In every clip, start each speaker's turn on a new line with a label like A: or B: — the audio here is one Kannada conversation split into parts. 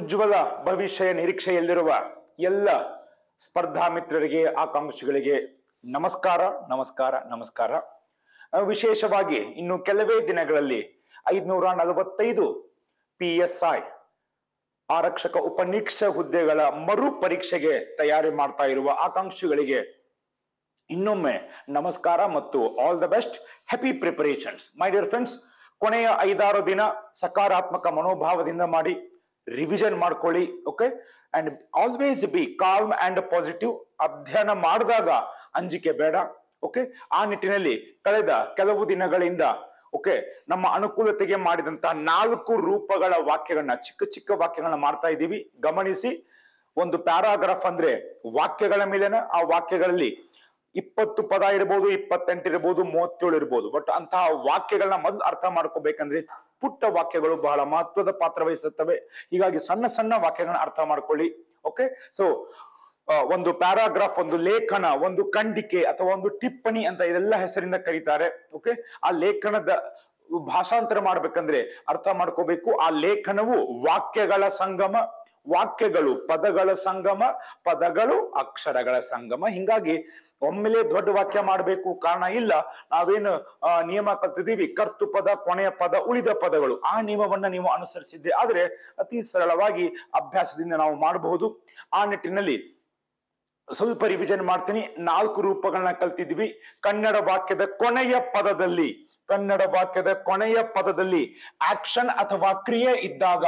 A: ಉಜ್ವಲ ಭವಿಷ್ಯ ನಿರೀಕ್ಷೆಯಲ್ಲಿರುವ ಎಲ್ಲ ಸ್ಪರ್ಧಾ ಮಿತ್ರರಿಗೆ ಆಕಾಂಕ್ಷಿಗಳಿಗೆ ನಮಸ್ಕಾರ ನಮಸ್ಕಾರ ನಮಸ್ಕಾರ ಆ, ವಿಶೇಷವಾಗಿ ಇನ್ನು ಕೆಲವೇ ದಿನಗಳಲ್ಲಿ ಐದುನೂರ ನಲವತ್ತೈದು ಪಿ ಎಸ್ ಐ ಆರಕ್ಷಕ ಉಪನೀಕ್ಷ ಹುದ್ದೆಗಳ ಮರು ಪರೀಕ್ಷೆಗೆ ತಯಾರಿ ಮಾಡ್ತಾ ಇರುವ ಆಕಾಂಕ್ಷಿಗಳಿಗೆ ಇನ್ನೊಮ್ಮೆ ನಮಸ್ಕಾರ ಮತ್ತು all the best happy preparations my dear friends ಕೊನೆಯ ಐದಾರು ದಿನ ಸಕಾರಾತ್ಮಕ ಮನೋಭಾವದಿಂದ ಮಾಡಿ ರಿವಿಷನ್ ಮಾಡ್ಕೊಳ್ಳಿ okay and always be calm and positive ಅಧ್ಯಯನ ಮಾಡಿದಾಗ ಅಂಜಿಕೆ ಬೇಡ ಓಕೆ ಆ ನಿಟ್ಟಿನಲ್ಲಿ ಕಳೆದ ಕೆಲವು ದಿನಗಳಿಂದ ಓಕೆ ನಮ್ಮ ಅನುಕೂಲತೆಗೆ ಮಾಡಿದಂತಹ ನಾಲ್ಕು ರೂಪಗಳ ವಾಕ್ಯಗಳನ್ನ ಚಿಕ್ಕ ಚಿಕ್ಕ ವಾಕ್ಯಗಳನ್ನ ಮಾಡ್ತಾ ಇದ್ದೀವಿ ಗಮನಿಸಿ ಒಂದು ಪ್ಯಾರಾಗ್ರಾಫ್ ಅಂದ್ರೆ ವಾಕ್ಯಗಳ ಮೇಲೆನ ಆ ವಾಕ್ಯಗಳಲ್ಲಿ ಇಪ್ಪತ್ತು ಪದ ಇರ್ಬೋದು ಇಪ್ಪತ್ತೆಂಟು ಇರ್ಬೋದು ಮೂವತ್ತೇಳು ಇರ್ಬೋದು ಬಟ್ ಅಂತಹ ವಾಕ್ಯಗಳನ್ನ ಮೊದಲು ಅರ್ಥ ಮಾಡ್ಕೋಬೇಕಂದ್ರೆ ಪುಟ್ಟ ವಾಕ್ಯಗಳು ಬಹಳ ಮಹತ್ವದ ಪಾತ್ರ ವಹಿಸುತ್ತವೆ ಹೀಗಾಗಿ ಸಣ್ಣ ಸಣ್ಣ ವಾಕ್ಯಗಳನ್ನ ಅರ್ಥ ಮಾಡ್ಕೊಳ್ಳಿ ಓಕೆ ಸೊ ಒಂದು ಪ್ಯಾರಾಗ್ರಾಫ್ ಒಂದು ಲೇಖನ ಒಂದು ಖಂಡಿಕೆ ಅಥವಾ ಒಂದು ಟಿಪ್ಪಣಿ ಅಂತ ಇದೆಲ್ಲ ಹೆಸರಿಂದ ಕರೀತಾರೆ ಓಕೆ ಆ ಲೇಖನದ ಭಾಷಾಂತರ ಮಾಡ್ಬೇಕಂದ್ರೆ ಅರ್ಥ ಮಾಡ್ಕೋಬೇಕು ಆ ಲೇಖನವು ವಾಕ್ಯಗಳ ಸಂಗಮ ವಾಕ್ಯಗಳು ಪದಗಳ ಸಂಗಮ ಪದಗಳು ಅಕ್ಷರಗಳ ಸಂಗಮ ಹಿಂಗಾಗಿ ಒಮ್ಮೆಲೆ ದೊಡ್ಡ ವಾಕ್ಯ ಮಾಡಬೇಕು ಕಾರಣ ಇಲ್ಲ ನಾವೇನು ಆ, ನಿಯಮ ಕಲ್ತಿದ್ದೀವಿ ಕರ್ತು ಪದ ಕೊನೆಯ ಪದ ಉಳಿದ ಪದಗಳು ಆ ನಿಯಮವನ್ನ ನೀವು ಅನುಸರಿಸಿದ್ದೆ ಆದ್ರೆ ಅತಿ ಸರಳವಾಗಿ ಅಭ್ಯಾಸದಿಂದ ನಾವು ಮಾಡಬಹುದು ಆ ನಿಟ್ಟಿನಲ್ಲಿ ಸ್ವಲ್ಪ ರಿವಿಷನ್ ಮಾಡ್ತೀನಿ ನಾಲ್ಕು ರೂಪಗಳನ್ನ ಕಲ್ತಿದ್ವಿ ಕನ್ನಡ ವಾಕ್ಯದ ಕೊನೆಯ ಪದದಲ್ಲಿ ಕನ್ನಡ ವಾಕ್ಯದ ಕೊನೆಯ ಪದದಲ್ಲಿ ಆಕ್ಷನ್ ಅಥವಾ ಕ್ರಿಯೆ ಇದ್ದಾಗ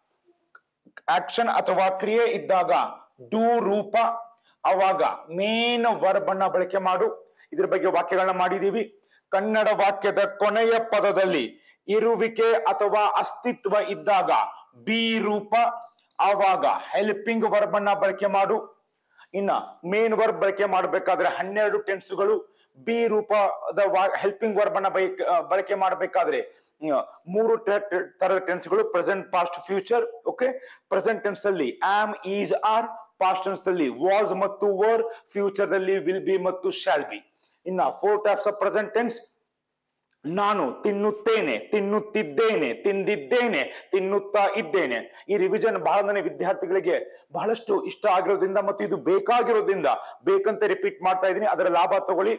A: ಆಕ್ಷನ್ ಅಥವಾ ಕ್ರಿಯೆ ಇದ್ದಾಗ ಡೂ ರೂಪ ಅವಾಗ ಮೇನ್ ವರ್ಬ್ ಅನ್ನ ಬಳಕೆ ಮಾಡು ಇದ್ರ ಬಗ್ಗೆ ವಾಕ್ಯಗಳನ್ನ ಮಾಡಿದೀವಿ ಕನ್ನಡ ವಾಕ್ಯದ ಕೊನೆಯ ಪದದಲ್ಲಿ ಇರುವಿಕೆ ಅಥವಾ ಅಸ್ತಿತ್ವ ಇದ್ದಾಗ ಬಿ ರೂಪ ಆವಾಗ ಹೆಲ್ಪಿಂಗ್ ವರ್ಬ್ ಅನ್ನ ಬಳಕೆ ಮಾಡು ಇನ್ನ ಮೇನ್ ವರ್ಬ್ ಬಳಕೆ ಮಾಡಬೇಕಾದ್ರೆ ಹನ್ನೆರಡು ಟೆನ್ಸ್ಗಳು ಬಿ ರೂಪದ ಹೆಲ್ಪಿಂಗ್ ವರ್ಬ್ ಅನ್ನ ಬೈ- ಆ, ಬಳಕೆ ಮಾಡಬೇಕಾದ್ರೆ ಮೂರು ಟ- ಟ- ತರದ ಟೆನ್ಸ್ಗಳು present past future okay present tense ಅಲ್ಲಿ am is are past tense ಅಲ್ಲಿ ವಾಸ್ ಮತ್ತು ವರ್ ಫ್ಯೂಚರ್ ದಲ್ಲಿ ವಿಲ್ ಬಿ ಮತ್ತು ಶಾಲ್ ಬಿ ಇನ್ನ four types of present tense ನಾನು ತಿನ್ನುತ್ತೇನೆ ತಿನ್ನುತ್ತಿದ್ದೇನೆ ತಿಂದಿದ್ದೇನೆ ತಿನ್ನುತ್ತಾ ಇದ್ದೇನೆ ಈ ರಿವಿಷನ್ ಬಹಳ ನನ್ನ ವಿದ್ಯಾರ್ಥಿಗಳಿಗೆ ಬಹಳಷ್ಟು ಇಷ್ಟ ಆಗಿರೋದ್ರಿಂದ ಮತ್ತು ಇದು ಬೇಕಾಗಿರೋದ್ರಿಂದ ಬೇಕಂತ ರಿಪೀಟ್ ಮಾಡ್ತಾ ಇದ್ದೀನಿ ಅದರ ಲಾಭ ತಗೊಳ್ಳಿ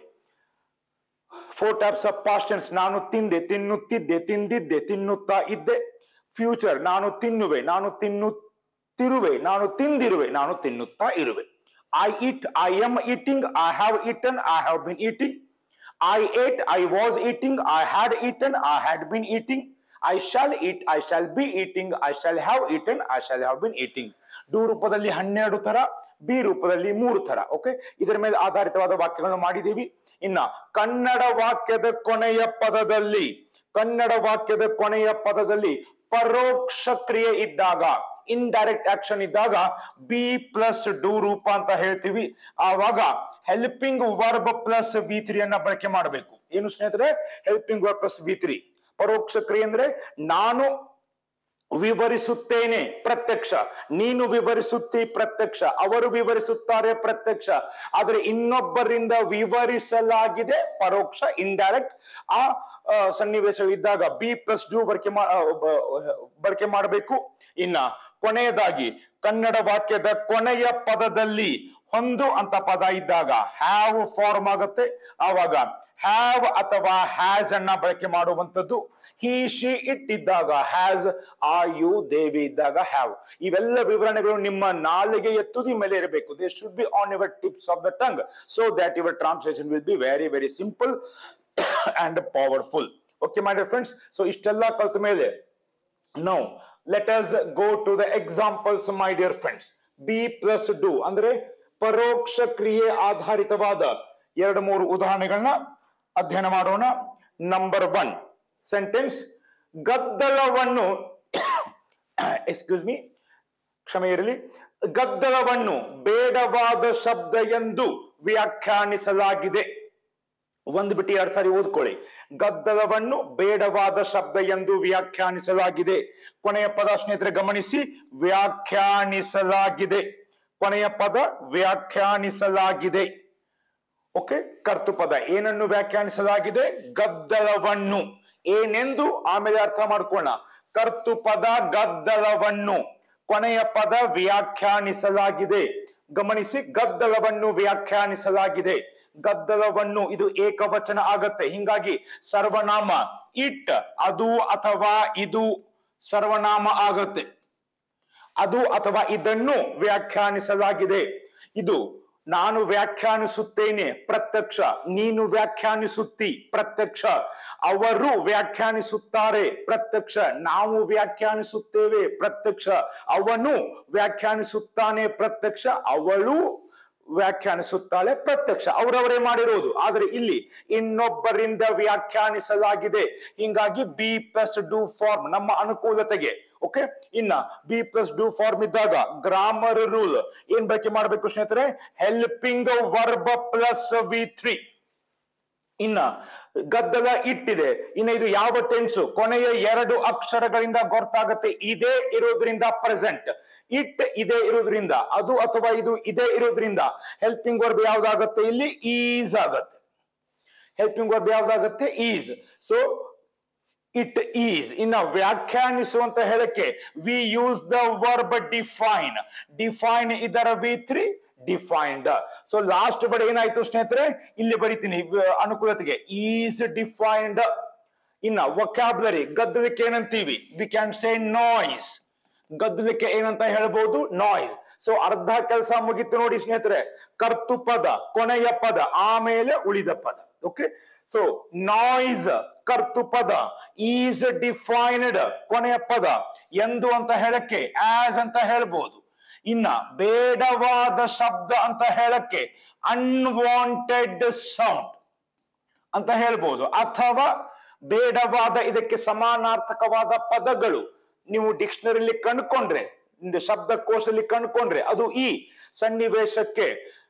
A: four types of past tense ನಾನು ತಿಂದೆ ತಿನ್ನುತ್ತಿದ್ದೆ ತಿಂದಿದ್ದೆ ತಿನ್ನುತ್ತಾ ಇದ್ದೆ ಫ್ಯೂಚರ್ ನಾನು ತಿನ್ನುವೆ ನಾನು ತಿನ್ನುತ್ತಿರುವೆ ನಾನು ತಿಂದಿರುವೆ ನಾನು ತಿನ್ನುತ್ತಾ ಇರುವೆ I eat I am eating I have eaten I have been eating I ate I was eating I had eaten I had been eating I shall eat I shall be eating I shall have eaten I shall have been eating do ರೂಪದಲ್ಲಿ ಹನ್ನೆರಡು ತರ ಬಿ ರೂಪದಲ್ಲಿ ಮೂರು ತರ ಓಕೆ ಇದರ ಮೇಲೆ ಆಧಾರಿತವಾದ ವಾಕ್ಯಗಳನ್ನು ಮಾಡಿದ್ದೀವಿ ಇನ್ನ ಕನ್ನಡ ವಾಕ್ಯದ ಕೊನೆಯ ಪದದಲ್ಲಿ ಕನ್ನಡ ವಾಕ್ಯದ ಕೊನೆಯ ಪದದಲ್ಲಿ ಪರೋಕ್ಷ ಕ್ರಿಯೆ ಇದ್ದಾಗ ಇಂಡೈರೆಕ್ಟ್ ಆಕ್ಷನ್ ಇದ್ದಾಗ ಬಿ ಪ್ಲಸ್ ಡೂ ರೂಪ ಅಂತ ಹೇಳ್ತೀವಿ ಆವಾಗ helping verb plus V three ಅನ್ನ ಬಳಕೆ ಮಾಡಬೇಕು ಏನು ಸ್ನೇಹಿತರೆ helping verb plus V three ಪರೋಕ್ಷ ಕ್ರಿಯೆ ಅಂದ್ರೆ ನಾನು ವಿವರಿಸುತ್ತೇನೆ ಪ್ರತ್ಯಕ್ಷ ನೀನು ವಿವರಿಸುತ್ತಿ ಪ್ರತ್ಯಕ್ಷ ಅವರು ವಿವರಿಸುತ್ತಾರೆ ಪ್ರತ್ಯಕ್ಷ ಆದರೆ ಇನ್ನೊಬ್ಬರಿಂದ ವಿವರಿಸಲಾಗಿದೆ ಪರೋಕ್ಷ ಇಂಡೈರೆಕ್ಟ್ ಆ ಆ, ಸನ್ನಿವೇಶವಿದ್ದಾಗ ಬಿ ಪ್ಲಸ್ ಡು ಬಳಕೆ ಮಾ ಆ, ಬ- ಬಳಕೆ ಮಾಡಬೇಕು ಇನ್ನ ಕೊನೆಯದಾಗಿ ಕನ್ನಡ ವಾಕ್ಯದ ಕೊನೆಯ ಪದದಲ್ಲಿ ಹೊಂದು ಅಂತ ಪದ ಇದ್ದಾಗ ಹ್ಯಾವ್ ಫಾರ್ಮ್ ಆಗುತ್ತೆ ಆವಾಗ ಹ್ಯಾವ್ ಅಥವಾ ಹ್ಯಾಸ್ ಅನ್ನ ಬಳಕೆ ಮಾಡುವಂಥದ್ದು ಹಿ ಶಿ ಇಟ್ ಇದ್ದಾಗ ಹ್ಯಾಸ್ ಆ ಯು ದೇವಿ ಇದ್ದಾಗ ಹ್ಯಾವ್ ಇವೆಲ್ಲ ವಿವರಣೆಗಳು ನಿಮ್ಮ ನಾಲಿಗೆಯ ತುದಿ ಮೇಲೆ ಇರಬೇಕು they should be on your tips of the tongue so that your translation will be very very simple and powerful okay my dear friends so ಇಷ್ಟೆಲ್ಲ ಕಲ್ತ ಮೇಲೆ now let us go to the examples my dear friends be plus do ಅಂದ್ರೆ ಪರೋಕ್ಷ ಕ್ರಿಯೆ ಆಧಾರಿತವಾದ ಎರಡು ಮೂರು ಉದಾಹರಣೆಗಳನ್ನ ಅಧ್ಯಯನ ಮಾಡೋಣ ನಂಬರ್ ಒನ್ ಸೆಂಟೆನ್ಸ್ ಗದ್ದಲವನ್ನು ಎಕ್ಸ್ಕ್ಯೂಸ್ ಮೀ ಕ್ಷಮೆ ಇರಲಿ ಗದ್ದಲವನ್ನು ಬೇಡವಾದ ಶಬ್ದ ಎಂದು ವ್ಯಾಖ್ಯಾನಿಸಲಾಗಿದೆ ಒಂದು ಬಿಟ್ಟು ಎರಡ್ ಸಾರಿ ಓದ್ಕೊಳ್ಳಿ ಗದ್ದಲವನ್ನು ಬೇಡವಾದ ಶಬ್ದ ಎಂದು ವ್ಯಾಖ್ಯಾನಿಸಲಾಗಿದೆ ಕೊನೆಯ ಪದ ಸ್ನೇಹಿತರೆ ಗಮನಿಸಿ ವ್ಯಾಖ್ಯಾನಿಸಲಾಗಿದೆ ಕೊನೆಯ ಪದ ವ್ಯಾಖ್ಯಾನಿಸಲಾಗಿದೆ ಓಕೆ ಕರ್ತು ಪದ ಏನನ್ನು ವ್ಯಾಖ್ಯಾನಿಸಲಾಗಿದೆ ಗದ್ದಲವನ್ನು ಏನೆಂದು ಆಮೇಲೆ ಅರ್ಥ ಮಾಡ್ಕೊಳ್ಳೋಣ ಕರ್ತು ಪದ ಗದ್ದಲವನ್ನು ಕೊನೆಯ ಪದ ವ್ಯಾಖ್ಯಾನಿಸಲಾಗಿದೆ ಗಮನಿಸಿ ಗದ್ದಲವನ್ನು ವ್ಯಾಖ್ಯಾನಿಸಲಾಗಿದೆ ಗದ್ದಲವನ್ನು ಇದು ಏಕವಚನ ಆಗತ್ತೆ ಹಿಂಗಾಗಿ ಸರ್ವನಾಮ ಇಟ್ ಅದು ಅಥವಾ ಇದು ಸರ್ವನಾಮ ಆಗತ್ತೆ ಅದು ಅಥವಾ ಇದನ್ನು ವ್ಯಾಖ್ಯಾನಿಸಲಾಗಿದೆ ಇದು ನಾನು ವ್ಯಾಖ್ಯಾನಿಸುತ್ತೇನೆ ಪ್ರತ್ಯಕ್ಷ ನೀನು ವ್ಯಾಖ್ಯಾನಿಸುತ್ತಿ ಪ್ರತ್ಯಕ್ಷ ಅವರು ವ್ಯಾಖ್ಯಾನಿಸುತ್ತಾರೆ ಪ್ರತ್ಯಕ್ಷ ನಾವು ವ್ಯಾಖ್ಯಾನಿಸುತ್ತೇವೆ ಪ್ರತ್ಯಕ್ಷ ಅವನು ವ್ಯಾಖ್ಯಾನಿಸುತ್ತಾನೆ ಪ್ರತ್ಯಕ್ಷ ಅವಳು ವ್ಯಾಖ್ಯಾನಿಸುತ್ತಾಳೆ ಪ್ರತ್ಯಕ್ಷ ಅವರವರೇ ಮಾಡಿರೋದು ಆದ್ರೆ ಇಲ್ಲಿ ಇನ್ನೊಬ್ಬರಿಂದ ವ್ಯಾಖ್ಯಾನಿಸಲಾಗಿದೆ ಹಿಂಗಾಗಿ ಬಿ ಪ್ಲಸ್ ಡು ಫಾರ್ಮ್ ನಮ್ಮ ಅನುಕೂಲತೆಗೆ ಓಕೆ ಇನ್ನ ಬಿ ಪ್ಲಸ್ ಡು ಫಾರ್ಮ್ ಇದ್ದಾಗ ಗ್ರಾಮರ್ ರೂಲ್ ಏನ್ ಬಳಕೆ ಮಾಡಬೇಕು ಸ್ನೇಹಿತರೆ helping verb plus V three ಇನ್ನ ಗದ್ದಲ ಇಟ್ಟಿದೆ ಇನ್ನ ಇದು ಯಾವ ಟೆನ್ಸು ಕೊನೆಯ ಎರಡು ಅಕ್ಷರಗಳಿಂದ ಗೊತ್ತಾಗತ್ತೆ ಇದೇ ಇರೋದ್ರಿಂದ ಪ್ರೆಸೆಂಟ್ ಇಟ್ ಇದೇ ಇರೋದ್ರಿಂದ ಅದು ಅಥವಾ ಇದು ಇದೇ ಇರೋದ್ರಿಂದ ಹೆಲ್ಪಿಂಗ್ ವರ್ಬ್ ಯಾವ್ದಾಗತ್ತೆ ಇಲ್ಲಿ ಈಸ್ ಆಗತ್ತೆ ಹೆಲ್ಪಿಂಗ್ ವರ್ಬ್ ಯಾವ್ದಾಗತ್ತೆ ಈಸ್ ಸೊ ಇಟ್ ಈಸ್ ಇನ್ನ ವ್ಯಾಖ್ಯಾನಿಸುವಂತ ಹೇಳಕ್ಕೆ we use the verb define define ಇದರ V three defined so last word ಏನಾಯ್ತು ಸ್ನೇಹಿತರೆ ಇಲ್ಲಿ ಬರಿತೀನಿ ವ- ಅನುಕೂಲತೆಗೆ ಈಸ್ ಡಿಫೈನ್ಡ್ ಇನ್ನ ವೊಕ್ಯಾಬ್ಲರಿ ಗದ್ದಲಕ್ಕೆ ಏನಂತೀವಿ ವಿ ಕ್ಯಾನ್ ಸೇ ನಾಯ್ಸ್ ಗದ್ದಲಕ್ಕೆ ಏನಂತ ಹೇಳ್ಬೋದು ನಾಯ್ಸ್ ಸೊ ಅರ್ಧ ಕೆಲಸ ಮುಗೀತು ನೋಡಿ ಸ್ನೇಹಿತರೆ ಕರ್ತು ಪದ ಕೊನೆಯ ಪದ ಆಮೇಲೆ ಉಳಿದ ಪದ ಓಕೆ ಸೊ ನಾಯ್ಸ್ ಕರ್ತು ಪದ ಈಸ್ ಡಿಫೈನ್ಡ್ ಕೊನೆಯ ಪದ ಎಂದು ಅಂತ ಹೇಳಕ್ಕೆ ಆಸ್ ಅಂತ ಹೇಳ್ಬೋದು ಇನ್ನ ಬೇಡವಾದ ಶಬ್ದ ಅಂತ ಹೇಳಕ್ಕೆ ಅನ್ವಾಂಟೆಡ್ ಸೌಂಡ್ ಅಂತ ಹೇಳ್ಬೋದು ಅಥವಾ ಬೇಡವಾದ ಇದಕ್ಕೆ ಸಮಾನಾರ್ಥಕವಾದ ಪದಗಳು ನೀವು ಡಿಕ್ಷನರಿಲಿ ಕಂಡುಕೊಂಡ್ರೆ ನಿಮ್ದು ಶಬ್ದಕೋಶದಲ್ಲಿ ಕಂಡುಕೊಂಡ್ರೆ ಅದು ಈ ಸನ್ನಿವೇಶಕ್ಕೆ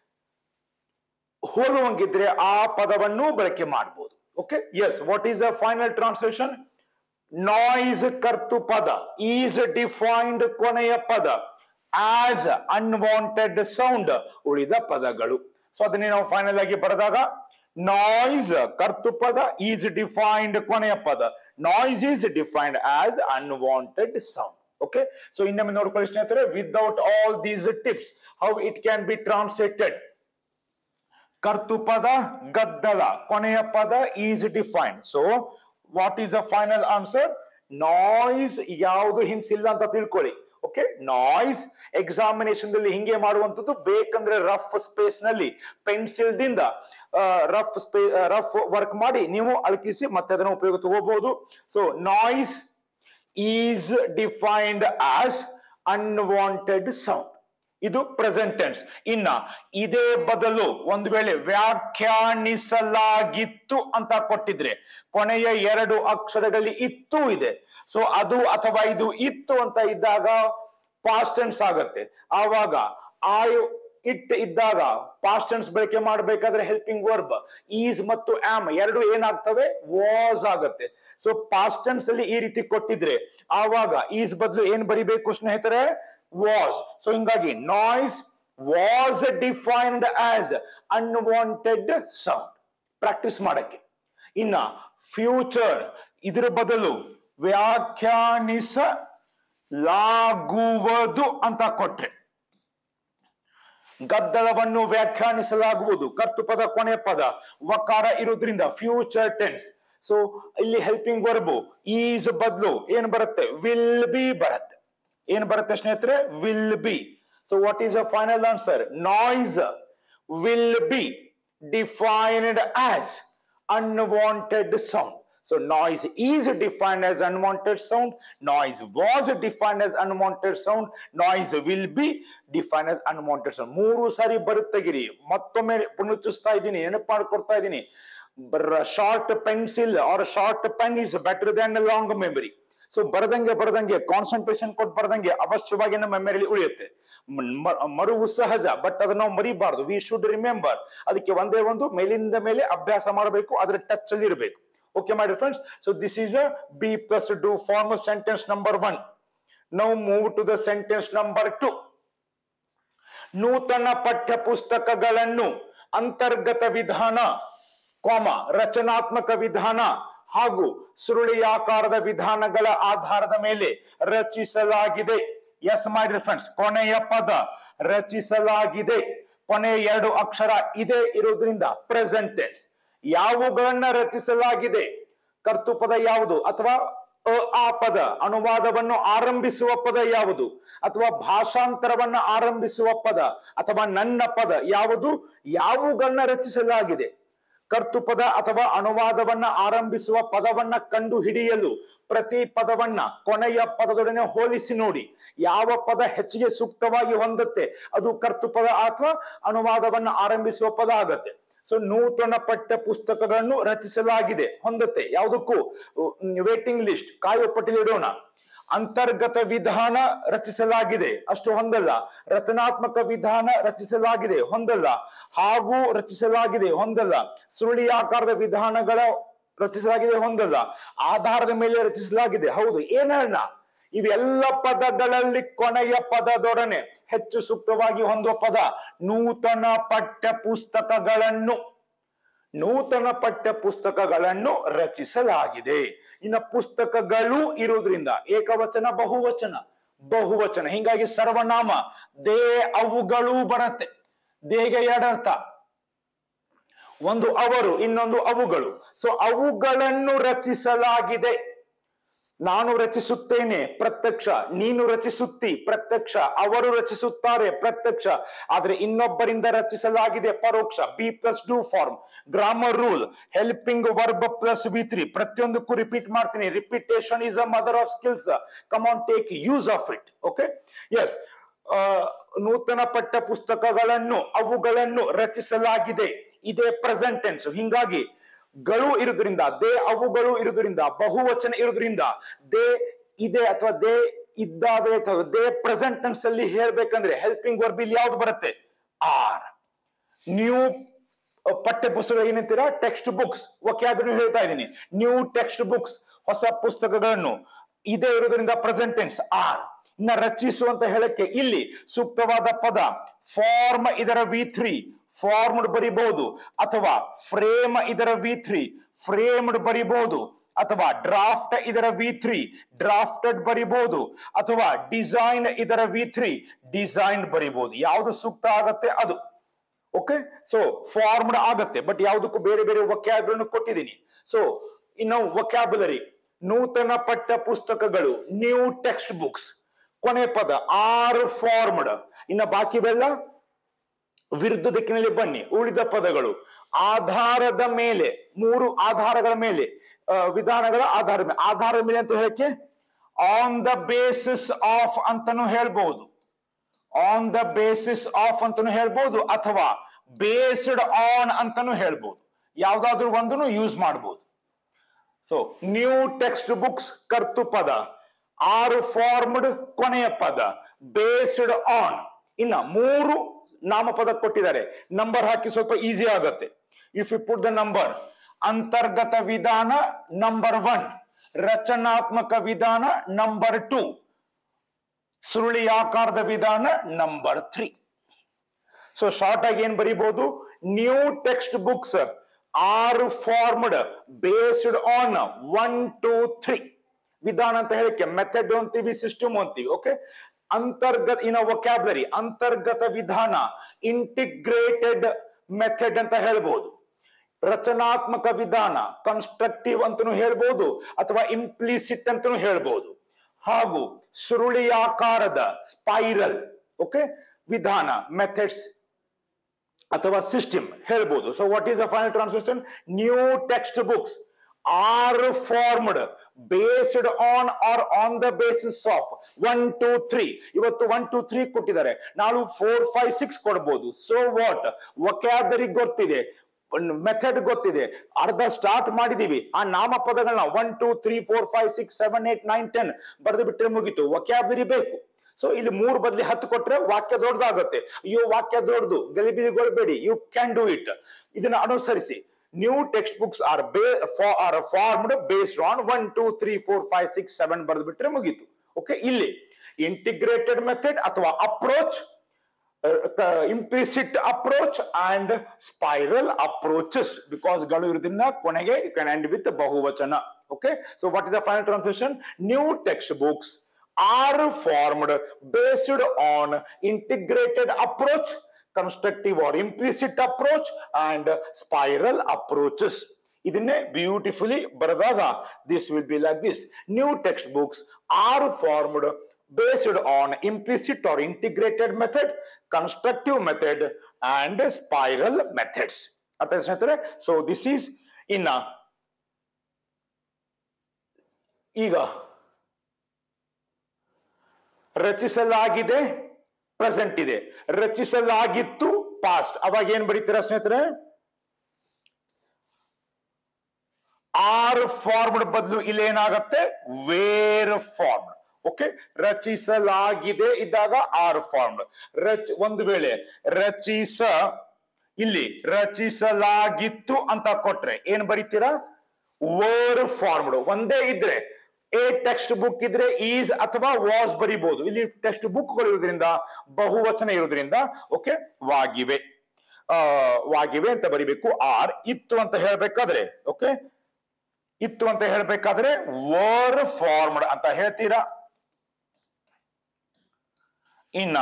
A: ಹೋಲುವಂಗಿದ್ರೆ ಆ ಪದವನ್ನು ಬಳಕೆ ಮಾಡಬಹುದು okay yes what is the final translation noise ಕರ್ತು ಪದ ಈಸ್ ಡಿಫೈನ್ಡ್ ಕೊನೆಯ ಪದ ಆಸ್ ಅನ್ವಾಂಟೆಡ್ ಸೌಂಡ್ ಉಳಿದ ಪದಗಳು ಸೊ ಅದನ್ನೇ ನಾವು ಫೈನಲ್ ಆಗಿ ಬರೆದಾಗ ನಾಯ್ಸ್ ಕರ್ತು ಪದ ಈಸ್ ಡಿಫೈನ್ಡ್ ಕೊನೆಯ ಪದ noise is defined as unwanted sound okay so ಇನ್ನೊಮ್ಮೆ ನೋಡ್ಕೊಳ್ಳಿ ಸ್ನೇಹಿತರೆ without all these tips how it can be translated ಕರ್ತು ಪದ ಗದ್ದಲ ಕೊನೆಯ ಪದ is defined so what is a final answer noise ಯಾವುದು ಹಿಂಟ್ಸ್ ಇಲ್ಲ ಅಂತ ತಿಳ್ಕೊಳ್ಳಿ ಓಕೆ ನಾಯ್ಸ್ ಎಕ್ಸಾಮಿನೇಷನ್ ದಲ್ಲಿ ಹಿಂಗೆ ಮಾಡುವಂತದ್ದು ಬೇಕಂದ್ರೆ ರಫ್ ಸ್ಪೇಸ್ ನಲ್ಲಿ ಪೆನ್ಸಿಲ್ ದಿಂದ ರಫ್ ಸ್ಪೇ ರಫ್ ವರ್ಕ್ ಮಾಡಿ ನೀವು ಅಳಕಿಸಿ ಮತ್ತೆ ಅದನ್ನು ಉಪಯೋಗ ತಗೋಬಹುದು so noise is defined as unwanted sound ಇದು ಪ್ರೆಸೆಂಟ್ ಟೆನ್ಸ್ ಇನ್ನ ಇದೇ ಬದಲು ಒಂದು ವೇಳೆ ವ್ಯಾಖ್ಯಾನಿಸಲಾಗಿತ್ತು ಅಂತ ಕೊಟ್ಟಿದ್ರೆ ಕೊನೆಯ ಎರಡು ಅಕ್ಷರಗಳಲ್ಲಿ ಇತ್ತು ಇದೆ ಸೊ ಅದು ಅಥವಾ ಇದು ಇತ್ತು ಅಂತ ಇದ್ದಾಗ ಪಾಸ್ಟ್ ಟೆನ್ಸ್ ಆಗತ್ತೆ ಆವಾಗ ಆಯು ಇಟ್ ಇದ್ದಾಗ ಪಾಸ್ಟ್ ಟೆನ್ಸ್ ಬಳಕೆ ಮಾಡಬೇಕಾದ್ರೆ ಹೆಲ್ಪಿಂಗ್ ವರ್ಬ್ ಈಸ್ ಮತ್ತು ಆಮ್ ಎರಡು ಏನಾಗ್ತವೆ ವಾಸ್ ಆಗತ್ತೆ ಸೊ ಪಾಸ್ಟ್ ಟೆನ್ಸ್ ಅಲ್ಲಿ ಈ ರೀತಿ ಕೊಟ್ಟಿದ್ರೆ ಆವಾಗ ಈಸ್ ಬದಲು ಏನ್ ಬರಿಬೇಕು ಸ್ನೇಹಿತರೆ ವಾಸ್ ಸೊ ಹಿಂಗಾಗಿ noise was defined as unwanted sound practice ಮಾಡಕ್ಕೆ ಇನ್ನ ಫ್ಯೂಚರ್ ಇದರ ಬದಲು ವ್ಯಾಖ್ಯಾನಿಸಲಾಗುವುದು ಅಂತ ಕೊಟ್ರೆ ಗದ್ದಲವನ್ನು ವ್ಯಾಖ್ಯಾನಿಸಲಾಗುವುದು ಕರ್ತುಪದ ಕೊನೆ ಪದ ವಕಾರ ಇರುವುದರಿಂದ ಫ್ಯೂಚರ್ ಟೆನ್ಸ್ ಸೊ ಇಲ್ಲಿ ಹೆಲ್ಪಿಂಗ್ ವರ್ಬು ಈಸ್ ಬದಲು ಏನ್ ಬರುತ್ತೆ ವಿಲ್ ಬಿ ಬರುತ್ತೆ ಏನ್ ಬರುತ್ತೆ ಸ್ನೇಹಿತರೆ will be so what is a final answer noise will be defined as unwanted sound So noise is defined as unwanted sound. Noise was defined as unwanted sound. Noise will be defined as unwanted sound. ಮೂರು ಸಾರಿ ಬರುತ್ತಗಿರಿ ಮತ್ತೊಮ್ಮೆ ಪುನರುಚ್ಚಿಸ್ತಾ ಇದ್ದೀನಿ ನೆನಪು ಮಾಡ್ಕೊಡ್ತಾ ಇದ್ದೀನಿ short pencil or short pen is better than long memory so ಬರದಂಗೆ ಬರದಂಗೆ ಕಾನ್ಸಂಟ್ರೇಷನ್ ಕೊಟ್ಟು ಬರದಂಗೆ ಅವಶ್ಯವಾಗಿ ನಮ್ಮ ಮೆಮರಿಲಿ ಉಳಿಯುತ್ತೆ ಮ- ಮರುವು ಸಹಜ ಬಟ್ ಅದನ್ನ ನಾವು ಮರಿಬಾರ್ದು ವಿ ಶುಡ್ ರಿಮೆಂಬರ್ ಅದಕ್ಕೆ ಒಂದೇ ಒಂದು ಮೇಲಿಂದ ಮೇಲೆ ಅಭ್ಯಾಸ ಮಾಡಬೇಕು ಅದ್ರ ಟಚ್ ಅಲ್ಲಿ ಇರಬೇಕು okay my friends so this is a be plus do form sentence number one now move to the sentence number two ನೂತನ ಪಠ್ಯ ಪುಸ್ತಕಗಳನ್ನು ಅಂತರ್ಗತ ವಿಧಾನ ಕಾಮ ರಚನಾತ್ಮಕ ವಿಧಾನ ಹಾಗೂ ಸುರುಳಿಯಾಕಾರದ ವಿಧಾನಗಳ ಆಧಾರದ ಮೇಲೆ ರಚಿಸಲಾಗಿದೆ ಎಸ್ ಮೈ ಡಿಯರ್ ಫ್ರೆಂಡ್ಸ್ ಕೊನೆಯ ಪದ ರಚಿಸಲಾಗಿದೆ ಕೊನೆಯ ಎರಡು ಅಕ್ಷರ ಇದೆ ಇರೋದ್ರಿಂದ ಪ್ರೆಸೆಂಟ್ ಟೆನ್ಸ್ ಯಾವುಗಳನ್ನ ರಚಿಸಲಾಗಿದೆ ಕರ್ತೃಪದ ಯಾವುದು ಅಥವಾ ಅ ಆ ಪದ ಅನುವಾದವನ್ನು ಆರಂಭಿಸುವ ಪದ ಯಾವುದು ಅಥವಾ ಭಾಷಾಂತರವನ್ನ ಆರಂಭಿಸುವ ಪದ ಅಥವಾ ನನ್ನ ಪದ ಯಾವುದು ಯಾವುಗಳನ್ನ ರಚಿಸಲಾಗಿದೆ ಕರ್ತೃಪದ ಅಥವಾ ಅನುವಾದವನ್ನ ಆರಂಭಿಸುವ ಪದವನ್ನ ಕಂಡು ಹಿಡಿಯಲು ಪ್ರತಿ ಪದವನ್ನ ಕೊನೆಯ ಪದದೊಡನೆ ಹೋಲಿಸಿ ನೋಡಿ ಯಾವ ಪದ ಹೆಚ್ಚಿಗೆ ಸೂಕ್ತವಾಗಿ ಹೊಂದುತ್ತೆ ಅದು ಕರ್ತೃಪದ ಅಥವಾ ಅನುವಾದವನ್ನ ಆರಂಭಿಸುವ ಪದ ಆಗತ್ತೆ ಸೊ ನೂತನ ಪಠ್ಯ ಪುಸ್ತಕಗಳನ್ನು ರಚಿಸಲಾಗಿದೆ ಹೊಂದುತ್ತೆ ಯಾವುದಕ್ಕೂ ವೇಟಿಂಗ್ ಲಿಸ್ಟ್ ಕಾಯುವ ಪಟ್ಟಿಲಿ ಇಡೋಣ ಅಂತರ್ಗತ ವಿಧಾನ ರಚಿಸಲಾಗಿದೆ ಅಷ್ಟು ಹೊಂದಲ್ಲ ರಚನಾತ್ಮಕ ವಿಧಾನ ರಚಿಸಲಾಗಿದೆ ಹೊಂದಲ್ಲ ಹಾಗೂ ರಚಿಸಲಾಗಿದೆ ಹೊಂದಲ್ಲ ಸುರುಳಿಯಾಕಾರದ ವಿಧಾನಗಳ ರಚಿಸಲಾಗಿದೆ ಹೊಂದಲ್ಲ ಆಧಾರದ ಮೇಲೆ ರಚಿಸಲಾಗಿದೆ ಹೌದು ಏನಣ್ಣ ಇವೆಲ್ಲ ಪದಗಳಲ್ಲಿ ಕೊನೆಯ ಪದದೊಡನೆ ಹೆಚ್ಚು ಸೂಕ್ತವಾಗಿ ಹೊಂದುವ ಪದ ನೂತನ ಪಠ್ಯ ಪುಸ್ತಕಗಳನ್ನು ನೂತನ ಪಠ್ಯ ಪುಸ್ತಕಗಳನ್ನು ರಚಿಸಲಾಗಿದೆ ಇನ್ನು ಪುಸ್ತಕಗಳು ಇರುವುದರಿಂದ ಏಕವಚನ ಬಹುವಚನ ಬಹುವಚನ ಹಿಂಗಾಗಿ ಸರ್ವನಾಮ ದೇ ಅವುಗಳು ಬರುತ್ತೆ ದೇಗೆ ಎರಡರ್ಥ ಒಂದು ಅವರು ಇನ್ನೊಂದು ಅವುಗಳು ಸೊ ಅವುಗಳನ್ನು ರಚಿಸಲಾಗಿದೆ ನಾನು ರಚಿಸುತ್ತೇನೆ ಪ್ರತ್ಯಕ್ಷ ನೀನು ರಚಿಸುತ್ತಿ ಪ್ರತ್ಯಕ್ಷ ಅವರು ರಚಿಸುತ್ತಾರೆ ಪ್ರತ್ಯಕ್ಷ ಆದ್ರೆ ಇನ್ನೊಬ್ಬರಿಂದ ರಚಿಸಲಾಗಿದೆ ಪರೋಕ್ಷ be plus do form grammar rule helping verb plus V three ಪ್ರತಿಯೊಂದಕ್ಕೂ ರಿಪೀಟ್ ಮಾಡ್ತೀನಿ repetition is a mother of skills come on take use of it okay yes ನೂತನ ಪಠ್ಯ ಪುಸ್ತಕಗಳನ್ನು ಅವುಗಳನ್ನು ರಚಿಸಲಾಗಿದೆ ಇದೇ ಪ್ರೆಸೆಂಟ್ ಟೆನ್ಸ್ ಹಿಂಗಾಗಿ ಗಳು ಇರುವುದರಿಂದ ದೇ ಅವುಗಳು ಇರುವುದರಿಂದ ಬಹುವಚನ ಇರುವುದರಿಂದ ದೇ ಇದೆ ಅಥವಾ ದೇ ಇದ್ದಾವೆ ಅಥವಾ ದೇ ಪ್ರೆಸೆಂಟ್ ಟೆನ್ಸ್ ಅಲ್ಲಿ ಹೇಳ್ಬೇಕಂದ್ರೆ ಹೆಲ್ಪಿಂಗ್ ವರ್ಬ್ ಇಲ್ಲಿ ಯಾವ್ದು ಬರುತ್ತೆ ಆರ್ ನ್ಯೂ ಪಠ್ಯ ಪುಸ್ತಕ ಏನಂತೀರಾ ಟೆಕ್ಸ್ಟ್ ಬುಕ್ಸ್ ಒಕ್ಯಾಬ್ ಹೇಳ್ತಾ ಇದ್ದೀನಿ ನ್ಯೂ ಟೆಕ್ಸ್ಟ್ ಬುಕ್ಸ್ ಹೊಸ ಪುಸ್ತಕಗಳನ್ನು ಇದೇ ಇರೋದ್ರಿಂದ ಪ್ರೆಸೆಂಟ್ ಟೆನ್ಸ್ ಆರ್ ಇನ್ನ ರಚಿಸು ಅಂತ ಹೇಳಕ್ಕೆ ಇಲ್ಲಿ ಸೂಕ್ತವಾದ ಪದ ಫಾರ್ಮ್ ಇದರ ವಿ ತ್ರೀ ಫಾರ್ಮ್ಡ್ ಬರಿಬಹುದು ಅಥವಾ ಫ್ರೇಮ್ ಇದರ ವಿ ತ್ರೀ ಫ್ರೇಮ್ಡ್ ಬರಿಬಹುದು ಅಥವಾ ಡ್ರಾಫ್ಟ್ ಇದರ ವಿ ತ್ರೀ ಡ್ರಾಫ್ಟೆಡ್ ಬರಿಬಹುದು ಅಥವಾ ಡಿಸೈನ್ ಇದರ ವಿ ತ್ರೀ ಡಿಸೈನ್ ಬರಿಬಹುದು ಯಾವುದು ಸೂಕ್ತ ಆಗತ್ತೆ ಅದು ಓಕೆ ಸೊ ಫಾರ್ಮ್ಡ್ ಆಗತ್ತೆ ಬಟ್ ಯಾವುದಕ್ಕೂ ಬೇರೆ ಬೇರೆ ವಕ್ಯಾಬ್ಗಳನ್ನು ಕೊಟ್ಟಿದ್ದೀನಿ ಸೊ ಇನ್ನು ವಕ್ಯಾಬುಲರಿ ನೂತನ ಪಠ್ಯ ಪುಸ್ತಕಗಳು ನ್ಯೂ ಟೆಕ್ಸ್ಟ್ ಬುಕ್ಸ್ ಕೊನೆ ಪದ ಆರ್ ಫಾರ್ಮ್ಡ್ ಇನ್ನ ಬಾಕಿವೆಲ್ಲ ವಿರುದ್ಧ ದಿಕ್ಕಿನಲ್ಲಿ ಬನ್ನಿ ಉಳಿದ ಪದಗಳು ಆಧಾರದ ಮೇಲೆ ಮೂರು ಆಧಾರಗಳ ಮೇಲೆ ಆ, ವಿಧಾನಗಳ ಆಧಾರದ ಮೇಲೆ ಆಧಾರದ ಮೇಲೆ ಅಂತ ಹೇಳಕ್ಕೆ ಆನ್ ದ ಬೇಸಿಸ್ ಆಫ್ ಅಂತಾನು ಹೇಳ್ಬಹುದು ಆನ್ ದ ಬೇಸಿಸ್ ಆಫ್ ಅಂತಾನು ಹೇಳ್ಬಹುದು ಅಥವಾ ಬೇಸ್ಡ್ ಆನ್ ಅಂತಾನು ಹೇಳ್ಬಹುದು ಯಾವ್ದಾದ್ರು ಒಂದನ್ನು ಯೂಸ್ ಮಾಡಬಹುದು ಸೊ ನ್ಯೂ ಟೆಕ್ಸ್ಟ್ ಬುಕ್ಸ್ ಕರ್ತು ಪದ ಆರ್ ಫಾರ್ಮ್ಡ್ ಕೊನೆಯ ಪದ ಬೇಸ್ಡ್ ಆನ್ ಇನ್ನ ಮೂರು ನಾಮಪದ ಕೊಟ್ಟಿದ್ದಾರೆ ನಂಬರ್ ಹಾಕಿ ಸ್ವಲ್ಪ ಈಸಿ ಆಗತ್ತೆ if you put the number ಅಂತರ್ಗತ ವಿಧಾನ ನಂಬರ್ ಒನ್ ರಚನಾತ್ಮಕ ವಿಧಾನ ನಂಬರ್ ಟೂ ಸುರುಳಿಯಾಕಾರದ ವಿಧಾನ ನಂಬರ್ ತ್ರೀ ಸೊ ಶಾರ್ಟ್ ಆಗಿ ಏನ್ ಬರೀಬಹುದು new text books are formed based on one two three ವಿಧಾನ ಅಂತ ಹೇಳಿಕೆ ಮೆಥಡ್ ಅಂತೀವಿ ಸಿಸ್ಟಮ್ ಅಂತೀವಿ ಓಕೆ ಅಂತರ್ಗತ ಇನ್ ವೊಕ್ಯಾಬ್ಲರಿ ಅಂತರ್ಗತ ವಿಧಾನ ಇಂಟಿಗ್ರೇಟೆಡ್ ಮೆಥಡ್ ಅಂತ ಹೇಳ್ಬೋದು ರಚನಾತ್ಮಕ ವಿಧಾನ ಕನ್ಸ್ಟ್ರಕ್ಟಿವ್ ಅಂತಾನು ಹೇಳ್ಬೋದು ಅಥವಾ ಇಂಪ್ಲಿಸಿಟ್ ಅಂತಾನು ಹೇಳ್ಬೋದು ಹಾಗೂ ಸುರುಳಿಯಾಕಾರದ ಸ್ಪೈರಲ್ ಓಕೆ ವಿಧಾನ ಮೆಥಡ್ಸ್ ಅಥವಾ ಸಿಸ್ಟಮ್ ಹೇಳ್ಬೋದು so what is the final translation new text books are formed based on or on the basis of one two three ಇವತ್ತು ಒನ್ ಟೂ ತ್ರೀ ಕೊಟ್ಟಿದ್ದಾರೆ ನಾವು ಫೋರ್ ಫೈವ್ ಸಿಕ್ಸ್ ಕೊಡ್ಬೋದು ಸೊ ವಾಟ್ ವೊಕ್ಯಾಬರಿ ಗೊತ್ತಿದೆ ಮೆಥಡ್ ಗೊತ್ತಿದೆ ಅರ್ಧ ಸ್ಟಾರ್ಟ್ ಮಾಡಿದೀವಿ ಆ ನಾಮಪದಗಳನ್ನ one two three four five six seven eight nine ten ಬರೆದು ಬಿಟ್ಟರೆ ಮುಗೀತು ವೊಕ್ಯಾಬರಿ ಬೇಕು ಸೊ ಇಲ್ಲಿ ಮೂರು ಬದಲಿ ಹತ್ತು ಕೊಟ್ರೆ ವಾಕ್ಯ ದೊಡ್ಡದಾಗುತ್ತೆ ಅಯ್ಯೋ ವಾಕ್ಯ ದೊಡ್ಡದು ಗಲಿಬಿಲಿಗೊಳ್ಬೇಡಿ ಯು ಕ್ಯಾನ್ ಡೂ ಇಟ್ ಇದನ್ನ ಅನುಸರಿಸಿ new text books are be are formed based on one two three four five six seven ಬರೆದು ಬಿಟ್ರೆ ಮುಗೀತು ಓಕೆ ಇಲ್ಲಿ ಇಂಟಿಗ್ರೇಟೆಡ್ ಮೆಥಡ್ ಅಥವಾ approach implicit approach and spiral approaches because ಗಳು ಇರೋದ್ರಿಂದ ಕೊನೆಗೆ ಯು ಕ್ಯಾನ್ ಎಂಡ್ ವಿತ್ ಬಹುವಚನ okay so what is the final translation new text books are formed based on integrated approach constructive or implicit approach and spiral approaches ಇದನ್ನೇ ಬ್ಯೂಟಿಫುಲಿ ಬರೆದಾಗ this will be like this new text books are formed based on implicit or integrated method constructive method and spiral methods ಅರ್ಥ ಆಯ್ತಾ ಸ್ನೇಹಿತರೆ ಸೊ ದಿಸ್ ಈಸ್ ಇನ್ನ ಈಗ ರಚಿಸಲಾಗಿದೆ ಪ್ರೆಸೆಂಟ್ ಇದೆ ರಚಿಸಲಾಗಿತ್ತು ಪಾಸ್ಟ್ ಅವಾಗ ಏನ್ ಬರೀತೀರಾ ಸ್ನೇಹಿತರೆ ಆರ್ ಫಾರ್ಮ್ಡ್ ಬದಲು ಇಲ್ಲಿ ಏನಾಗತ್ತೆ ವೇರ್ ಫಾರ್ಮ್ಡ್ ಓಕೆ ರಚಿಸಲಾಗಿದೆ ಇದ್ದಾಗ ಆರ್ ಫಾರ್ಮ್ಡ್ ರಚ ಒಂದು ವೇಳೆ ರಚಿಸ ಇಲ್ಲಿ ರಚಿಸಲಾಗಿತ್ತು ಅಂತ ಕೊಟ್ರೆ ಏನ್ ಬರೀತೀರಾ ವರ್ ಫಾರ್ಮ್ಡ್ ಒಂದೇ ಇದ್ರೆ ಎ ಟೆಕ್ಸ್ಟ್ ಬುಕ್ ಇದ್ರೆ ಈಸ್ ಅಥವಾ ವಾಸ್ ಬರಿಬಹುದು ಇಲ್ಲಿ ಟೆಕ್ಸ್ಟ್ ಬುಕ್ಗಳು ಇರೋದ್ರಿಂದ ಬಹುವಚನ ಇರೋದ್ರಿಂದ ಓಕೆ ವಾಗಿವೆ ಆ ವಾಗಿವೆ ಅಂತ ಬರಿಬೇಕು ಆರ್ ಇತ್ತು ಅಂತ ಹೇಳ್ಬೇಕಾದ್ರೆ ಓಕೆ ಇತ್ತು ಅಂತ ಹೇಳ್ಬೇಕಾದ್ರೆ ವರ್ ಫಾರ್ಮ್ಡ್ ಅಂತ ಹೇಳ್ತೀರಾ ಇನ್ನ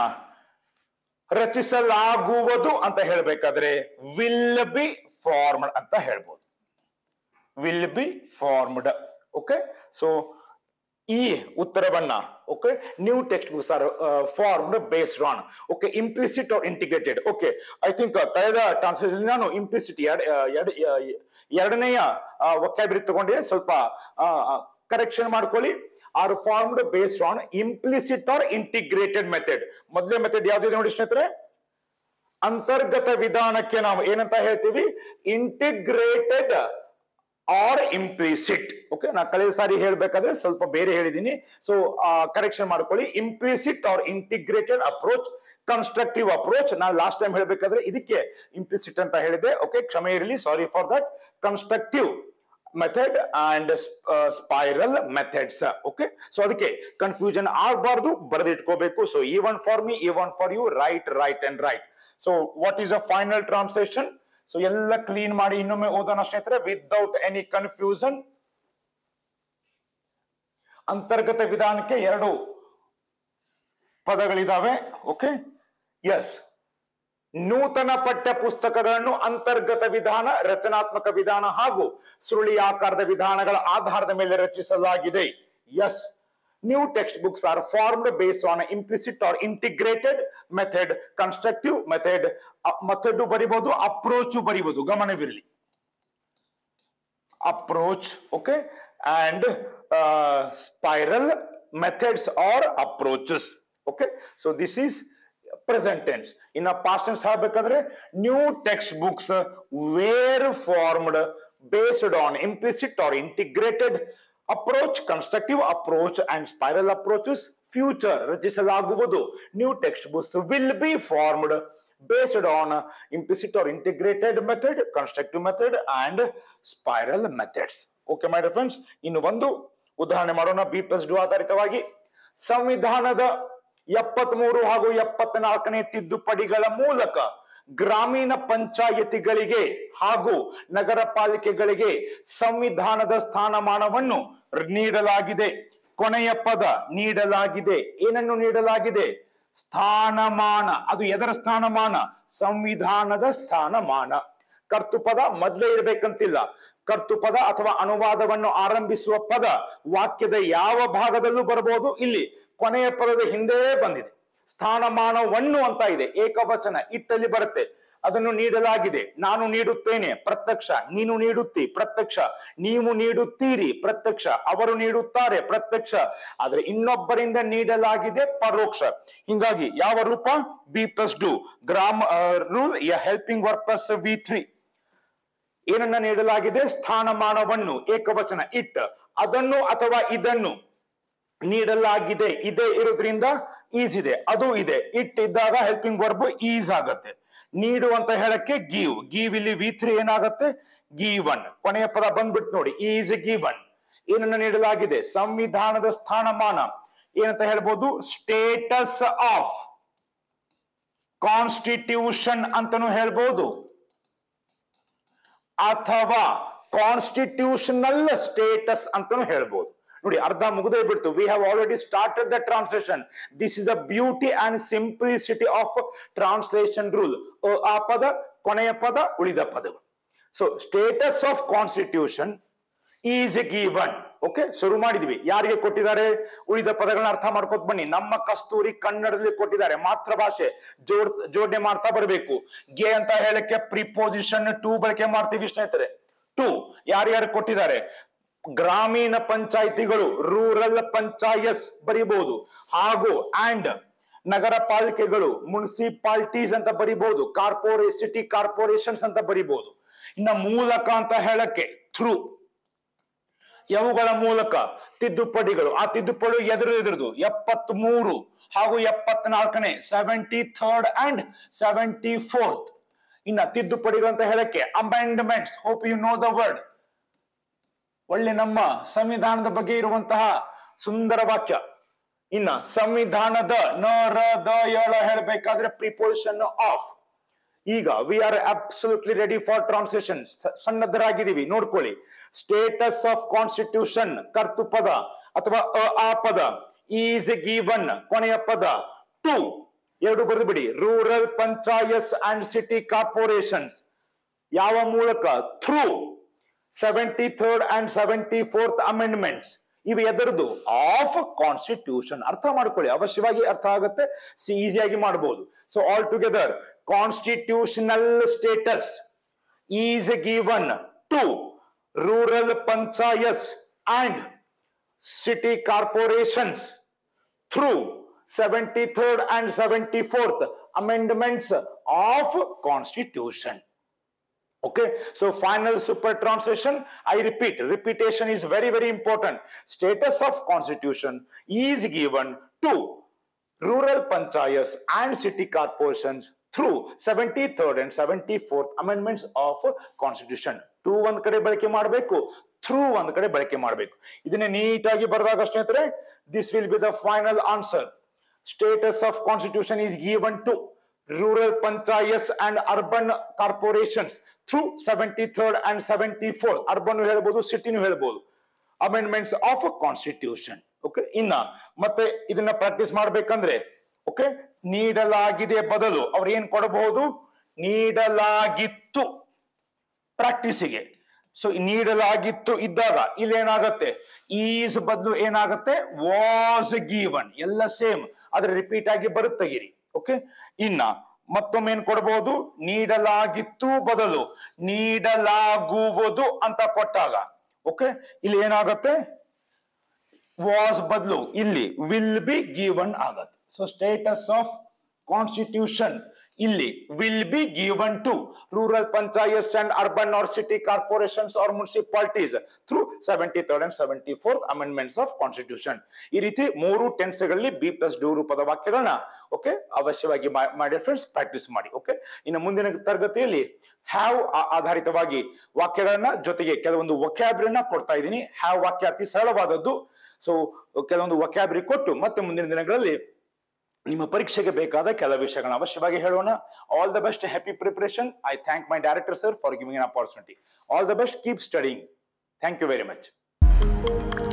A: ರಚಿಸಲಾಗುವುದು ಅಂತ ಹೇಳ್ಬೇಕಾದ್ರೆ ವಿಲ್ ಬಿ ಫಾರ್ಮ್ಡ್ ಅಂತ ಹೇಳ್ಬೋದು will be formed okay so ಈ ಉತ್ತರವನ್ನ okay new text books are formed based on okay implicit or integrated okay I think ಕಳೆದ ಟ್ರಾನ್ಸ್ಲೇಷನ್ ನಾನು ಇಂಪ್ಲಿಸಿಟ್ ಎರಡನೆಯ ವಕ್ಯಾಬಿರಿ ತಗೊಂಡಿದೆ ಸ್ವಲ್ಪ ಕರೆಕ್ಷನ್ ಮಾಡ್ಕೊಳ್ಳಿ are formed based on implicit or integrated method ಮೊದಲೇ ಮೆಥಡ್ ಯಾವ್ದಿದೆ ನೋಡಿ ಸ್ನೇಹಿತರೆ ಅಂತರ್ಗತ ವಿಧಾನಕ್ಕೆ ನಾವು ಏನಂತ ಹೇಳ್ತೀವಿ ಇಂಟಿಗ್ರೇಟೆಡ್ ಆರ್ ಇಂಪ್ಲಿಸಿಟ್ ಓಕೆ ನಾ ಕಳೆದ ಸಾರಿ ಹೇಳ್ಬೇಕಾದ್ರೆ ಸ್ವಲ್ಪ ಬೇರೆ ಹೇಳಿದೀನಿ ಸೊ ಕರೆಕ್ಷನ್ ಮಾಡ್ಕೊಳ್ಳಿ implicit or integrated approach constructive approach ನಾನು ಲಾಸ್ಟ್ ಟೈಮ್ ಹೇಳ್ಬೇಕಾದ್ರೆ ಇದಕ್ಕೆ ಇಂಪ್ಲಿಸಿಟ್ ಅಂತ ಹೇಳಿದೆ ಓಕೆ ಕ್ಷಮೆ ಇರಲಿ sorry for that constructive method and spiral methods okay so ಅದಕ್ಕೆ ಕನ್ಫ್ಯೂಷನ್ ಆಗಬಾರ್ದು ಬರೆದಿಟ್ಕೋಬೇಕು ಸೊ ಈ ಒನ್ ಫಾರ್ ಮಿ ಈ one for you right right and right so what is a final translation so ಎಲ್ಲ ಕ್ಲೀನ್ ಮಾಡಿ ಇನ್ನೊಮ್ಮೆ ಓದೋಣ ಸ್ನೇಹಿತರೆ ವಿದೌಟ್ ಎನಿ ಕನ್ಫ್ಯೂಷನ್ ಅಂತರ್ಗತ ವಿಧಾನಕ್ಕೆ ಎರಡು ಪದಗಳಿದಾವೆ ಓಕೆ ಎಸ್ ನೂತನ ಪಠ್ಯ ಪುಸ್ತಕಗಳನ್ನು ಅಂತರ್ಗತ ವಿಧಾನ ರಚನಾತ್ಮಕ ವಿಧಾನ ಹಾಗೂ ಸುರುಳಿ ಆಕಾರದ ವಿಧಾನಗಳ ಆಧಾರದ ಮೇಲೆ ರಚಿಸಲಾಗಿದೆ yes new text books are formed based on implicit or integrated method constructive method method ಬರಿಬಹುದು ಅಪ್ರೋಚ್ ಬರಿಬಹುದು ಗಮನವಿರಲಿ approach okay and spiral methods or approaches okay so this is present tense ಇನ್ನ ಪಾಸ್ಟ್ ಟೆನ್ಸ್ ಹೇಳ್ಬೇಕಾದ್ರೆ new text books were formed based on implicit or integrated approach constructive approach and spiral approaches future ರಚಿಸಲಾಗುವುದು new text books will be formed based on implicit or integrated method constructive method and spiral methods okay my friends ಇನ್ನು ಒಂದು ಉದಾಹರಣೆ ಮಾಡೋಣ ಬಿ ಪ್ಲಸ್ ಡು ಆಧಾರಿತವಾಗಿ ಸಂವಿಧಾನದ ಎಪ್ಪತ್ಮೂರು ಹಾಗೂ ಎಪ್ಪತ್ನಾಲ್ಕನೇ ತಿದ್ದುಪಡಿಗಳ ಮೂಲಕ ಗ್ರಾಮೀಣ ಪಂಚಾಯತಿಗಳಿಗೆ ಹಾಗೂ ನಗರ ಪಾಲಿಕೆಗಳಿಗೆ ಸಂವಿಧಾನದ ಸ್ಥಾನಮಾನವನ್ನು ನೀಡಲಾಗಿದೆ ಕೊನೆಯ ಪದ ನೀಡಲಾಗಿದೆ ಏನನ್ನು ನೀಡಲಾಗಿದೆ ಸ್ಥಾನಮಾನ ಅದು ಎದರ ಸ್ಥಾನಮಾನ ಸಂವಿಧಾನದ ಸ್ಥಾನಮಾನ ಕರ್ತುಪದ ಮೊದಲೇ ಇರಬೇಕಂತಿಲ್ಲ ಕರ್ತುಪದ ಅಥವಾ ಅನುವಾದವನ್ನು ಆರಂಭಿಸುವ ಪದ ವಾಕ್ಯದ ಯಾವ ಭಾಗದಲ್ಲೂ ಬರಬಹುದು ಇಲ್ಲಿ ಕೊನೆಯ ಪದದ ಹಿಂದೆ ಬಂದಿದೆ ಸ್ಥಾನಮಾನವನ್ನು ಅಂತ ಇದೆ ಏಕವಚನ ಇಟ್ಟಲ್ಲಿ ಬರುತ್ತೆ ಅದನ್ನು ನೀಡಲಾಗಿದೆ ನಾನು ನೀಡುತ್ತೇನೆ ಪ್ರತ್ಯಕ್ಷ ನೀನು ನೀಡುತ್ತಿ ಪ್ರತ್ಯಕ್ಷ ನೀವು ನೀಡುತ್ತೀರಿ ಪ್ರತ್ಯಕ್ಷ ಅವರು ನೀಡುತ್ತಾರೆ ಪ್ರತ್ಯಕ್ಷ ಆದ್ರೆ ಇನ್ನೊಬ್ಬರಿಂದ ನೀಡಲಾಗಿದೆ ಪರೋಕ್ಷ ಹಿಂಗಾಗಿ ಯಾವ ರೂಪ be plus do grammar rule helping verb plus V three ಏನನ್ನ ನೀಡಲಾಗಿದೆ ಸ್ಥಾನಮಾನವನ್ನು ಏಕವಚನ ಇಟ್ ಅದನ್ನು ಅಥವಾ ಇದನ್ನು ನೀಡಲಾಗಿದೆ ಇದೆ ಇರೋದ್ರಿಂದ ಈಸ್ ಇದೆ ಅದು ಇದೆ ಇಟ್ ಇದ್ದಾಗ ಹೆಲ್ಪಿಂಗ್ ವರ್ಬ್ ಈಸ್ ಆಗತ್ತೆ ನೀಡು ಅಂತ ಹೇಳಕ್ಕೆ ಗೀವ್ ಗೀವ್ ಇಲ್ಲಿ ವಿ ತ್ರೀ ಏನಾಗತ್ತೆ ಗೀವ್ ಒನ್ ಕೊನೆಯ ಪದ ಬಂದ್ಬಿಟ್ಟು ನೋಡಿ ಈಸ್ ಗೀವ್ ಒನ್ ಏನನ್ನ ನೀಡಲಾಗಿದೆ ಸಂವಿಧಾನದ ಸ್ಥಾನಮಾನ ಏನಂತ ಹೇಳ್ಬೋದು ಸ್ಟೇಟಸ್ ಆಫ್ ಕಾನ್ಸ್ಟಿಟ್ಯೂಷನ್ ಅಂತಾನು ಹೇಳ್ಬೋದು ಅಥವಾ ಕಾನ್ಸ್ಟಿಟ್ಯೂಷನಲ್ ಸ್ಟೇಟಸ್ ಅಂತಾನು ಹೇಳ್ಬೋದು ನೋಡಿ ಅರ್ಧ ಮುಗದೇ ಬಿಡ್ತು we have already started the translation this is a beauty and simplicity of translation rule ಆ ಪದ ಕೊನೆಯ ಪದ ಉಳಿದ ಪದಗಳು so status of constitution is given okay ಶುರು ಮಾಡಿದ್ವಿ ಯಾರಿಗೆ ಕೊಟ್ಟಿದ್ದಾರೆ ಉಳಿದ ಪದಗಳನ್ನ ಅರ್ಥ ಮಾಡ್ಕೊತ ಬನ್ನಿ ನಮ್ಮ ಕಸ್ತೂರಿ ಕನ್ನಡದಲ್ಲಿ ಕೊಟ್ಟಿದ್ದಾರೆ ಮಾತೃಭಾಷೆ ಜೋಡ್ ಜೋಡಣೆ ಮಾಡ್ತಾ ಬರಬೇಕು ಗೆ ಅಂತ ಹೇಳಕ್ಕೆ ಪ್ರಿಪೋಸಿಷನ್ ಟೂ ಬಳಕೆ ಮಾಡ್ತೀವಿ ಸ್ನೇಹಿತರೆ ಟೂ ಯಾರ್ಯಾರು ಕೊಟ್ಟಿದ್ದಾರೆ ಗ್ರಾಮೀಣ ಪಂಚಾಯಿತಿಗಳು ರೂರಲ್ ಪಂಚಾಯತ್ಸ್ ಬರಿಬಹುದು ಹಾಗೂ ಅಂಡ್ ನಗರ ಪಾಲಿಕೆಗಳು ಮುನ್ಸಿಪಾಲಿಟೀಸ್ ಅಂತ ಬರಿಬಹುದು ಕಾರ್ಪೊರೇ ಸಿಟಿ ಕಾರ್ಪೊರೇಷನ್ಸ್ ಅಂತ ಬರಿಬಹುದು ಇನ್ನ ಮೂಲಕ ಅಂತ ಹೇಳಕ್ಕೆ ಥ್ರೂ ಯವುಗಳ ಮೂಲಕ ತಿದ್ದುಪಡಿಗಳು ಆ ತಿದ್ದುಪಡಿ ಎದುರು ಎದುರುದು ಎಪ್ಪತ್ತ್ ಮೂರು ಹಾಗೂ ಎಪ್ಪತ್ನಾಲ್ಕನೇ seventy third and seventy fourth ಇನ್ನ ತಿದ್ದುಪಡಿಗಳು ಅಂತ ಹೇಳಕ್ಕೆ amendments hope you know the word ಒಳ್ಳೆ ನಮ್ಮ ಸಂವಿಧಾನದ ಬಗ್ಗೆ ಇರುವಂತಹ ಸುಂದರ ವಾಕ್ಯ ಇನ್ನ ಸಂವಿಧಾನದ ನ ರ ದ ಯಳ ಹೇಳಬೇಕಾದ್ರೆ ಪ್ರಿಪೋಸಿಷನ್ ಆಫ್ ಈಗ we are absolutely ready for translation ಸನ್ನದ್ಧರಾಗಿದ್ದೀವಿ ನೋಡ್ಕೊಳ್ಳಿ ಸ್ಟೇಟಸ್ ಆಫ್ ಕಾನ್ಸ್ಟಿಟ್ಯೂಷನ್ ಕರ್ತು ಪದ ಅಥವಾ ಅ ಆ ಪದ ಈಸ್ ಗಿವನ್ ಕೊನೆಯ ಪದ ಟು ಎರಡು ಬರೆದು ಬಿಡಿ rural panchayat and city corporations ಯಾವ ಮೂಲಕ through seventy third and seventy fourth amendments ಇವು ಎದರದು ಆಫ್ ಕಾನ್ಸ್ಟಿಟ್ಯೂಷನ್ ಅರ್ಥ ಮಾಡ್ಕೊಳ್ಳಿ ಅವಶ್ಯವಾಗಿ ಅರ್ಥ ಆಗುತ್ತೆ ಸಿ ಈಸಿಯಾಗಿ ಮಾಡಬಹುದು so all together constitutional status is given to rural panchayats and city corporations through 73rd and 74th amendments of constitution okay so final super translation i repeat repetition is very very important status of constitution is given to rural panchayats and city corporations through 73rd and 74th amendments of constitution ಟೂ ಒಂದ್ ಕಡೆ ಬಳಕೆ ಮಾಡಬೇಕು ಥ್ರೂ ಒಂದ್ ಕಡೆ ಬಳಕೆ ಮಾಡಬೇಕು ಇದನ್ನ ನೀಟಾಗಿ ಬರೆದಾಗ ಸ್ನೇಹಿತರೆ this will be the final answer status of constitution is given to rural panchayats and urban corporations through seventy third and seventy four urban ಹೇಳ್ಬೋದು ಸಿಟಿನೂ ಹೇಳ್ಬೋದು ಅಮೆಂಡ್ಮೆಂಟ್ಸ್ ಆಫ್ ಕಾನ್ಸ್ಟಿಟ್ಯೂಷನ್ ಓಕೆ ಇನ್ನ ಮತ್ತೆ ಇದನ್ನ ಪ್ರಾಕ್ಟೀಸ್ ಮಾಡ್ಬೇಕಂದ್ರೆ ಓಕೆ ನೀಡಲಾಗಿದೆ ಬದಲು ಅವ್ರು ಏನ್ ಕೊಡಬಹುದು ನೀಡಲಾಗಿತ್ತು ಪ್ರಾಕ್ಟೀಸಿಗೆ ಸೊ ನೀಡಲಾಗಿತ್ತು ಇದ್ದಾಗ ಇಲ್ಲಿ ಏನಾಗತ್ತೆ ಈಸ್ ಬದಲು ಏನಾಗತ್ತೆ ವಾಸ್ ಗಿವನ್ ಎಲ್ಲ ಸೇಮ್ ಆದ್ರೆ ರಿಪೀಟ್ ಆಗಿ ಬರುತ್ತಗಿರಿ ಓಕೆ ಇನ್ನ ಮತ್ತೊಮ್ಮೆ ಏನ್ ಕೊಡಬಹುದು ನೀಡಲಾಗಿತ್ತು ಬದಲು ನೀಡಲಾಗುವುದು ಅಂತ ಕೊಟ್ಟಾಗ ಓಕೆ ಇಲ್ಲಿ ಏನಾಗತ್ತೆ ವಾಸ್ ಬದಲು ಇಲ್ಲಿ ವಿಲ್ ಬಿ ಗಿವನ್ ಆಗತ್ತೆ ಸೊ ಸ್ಟೇಟಸ್ ಆಫ್ ಕಾನ್ಸ್ಟಿಟ್ಯೂಷನ್ ಇಲ್ಲಿ will be given to rural panchayats and urban or city corporations or municipalities through seventy third and seventy fourth amendments of constitution ಈ ರೀತಿ ಮೂರು ಟೆನ್ಸ್ಗಳಲ್ಲಿ ಬಿ ಪ್ಲಸ್ ಡು ರೂಪದ ವಾಕ್ಯಗಳನ್ನ ಓಕೆ ಅವಶ್ಯವಾಗಿ ಮಾ- ಮಾಡಿ ಫ್ರೆಂಡ್ಸ್ ಪ್ರಾಕ್ಟೀಸ್ ಮಾಡಿ ಓಕೆ ಇನ್ನು ಮುಂದಿನ ತರಗತಿಯಲ್ಲಿ ಹ್ಯಾವ್ ಆಧಾರಿತವಾಗಿ ವಾಕ್ಯಗಳನ್ನ ಜೊತೆಗೆ ಕೆಲವೊಂದು ವೊಕ್ಯಾಬ್ರನ್ನ ಕೊಡ್ತಾ ಇದ್ದೀನಿ ಹ್ಯಾವ್ ವಾಕ್ಯ ಅತಿ ಸರಳವಾದದ್ದು ಸೊ ಕೆಲವೊಂದು ವೊಕ್ಯಾಬ್ರಿ ಕೊಟ್ಟು ಮತ್ತೆ ಮುಂದಿನ ದಿನಗಳಲ್ಲಿ ನಿಮ್ಮ ಪರೀಕ್ಷೆಗೆ ಬೇಕಾದ ಕೆಲ ವಿಷಯಗಳನ್ನ ಅವಶ್ಯವಾಗಿ ಹೇಳೋಣ all the best happy preparation I thank my director sir for giving an opportunity all the best keep studying thank you very much